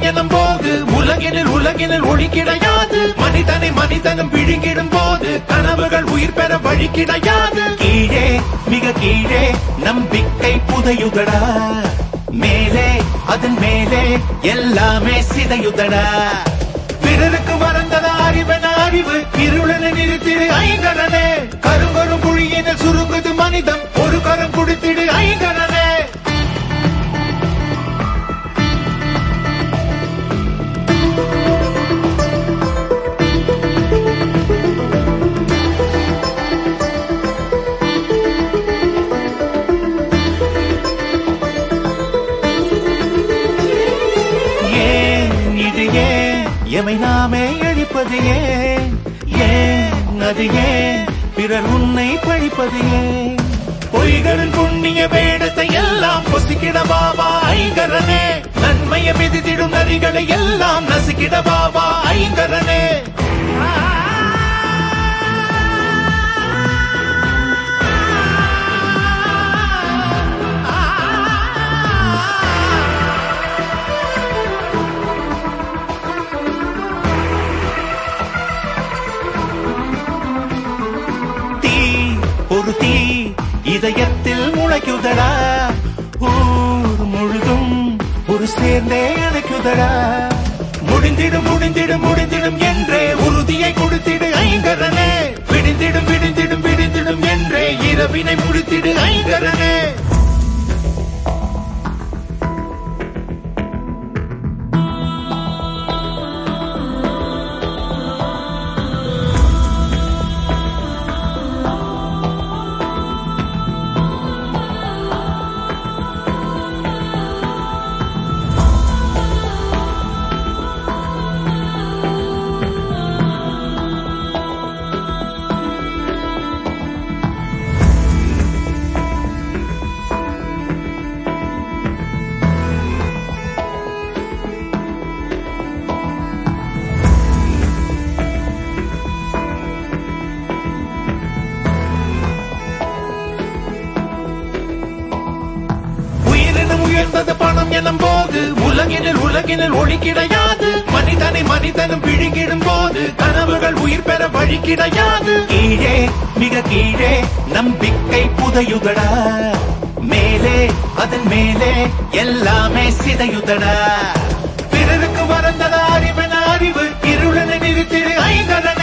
எனும் போது உலகினில் உலகினில் ஒளி கிடையாது மனிதனை மனிதனும் விழுங்கிடும் போது கனவுகள் உயிர் பெற வழி கிடையாது கீழே மிக கீழே நம்பிக்கை புதையுதடா மேலே அதன் மேலே எல்லாமே சிதையுதடா பிறருக்கு மறந்தத அறிவன அறிவு இருளனை நிறுத்திடு ஐங்கரனே கருங்கரும் குழியின சுருங்குது மனிதம் ஒரு கரம் குடித்திடு ஐங்கரனே ஏன் இது ஏன் எமை நாமே அழிப்பது ஏன் ஏன் அது ஏன் பிறர் உன்னை பழிப்பது ஏன் பொய்களின் புண்ணிய வேடத்தை எல்லாம் பொசிக்கிட பாபா ஐங்கரனே நன்மையை மிதித்திடும் நரிகளை எல்லாம் நசுக்கிட பாபா ஐங்கரனே தீ ஒரு தீ இதயத்தில் முளைக்குதடா ஊர் முழுதும் ஒரு சேர்ந்தே அணைக்குதடா முடிந்திடும் முடிந்திடும் முடிந்திடும் என்றே உறுதியை கொடுத்திடு ஐங்கரனே விடிந்திடும் விடிந்திடும் விடிந்திடும் என்றே இரவினை முடித்திடு ஐங்கரனே உயிரினும் உயர்ந்தது பணம் எனும் போது உலகினில் உலகினில் ஒளி கிடையாது மனிதனை மனிதனும் விழுங்கிடும் போது கனவுகள் உயிர் பெற வழி கிடையாது கீழே மிக கீழே நம்பிக்கை புதையுதடா மேலே அதன் மேலே எல்லாமே சிதையுதடா பிறருக்கு மறந்தத அறிவன அறிவு இருளனை நிறுத்திடு ஐங்கரன்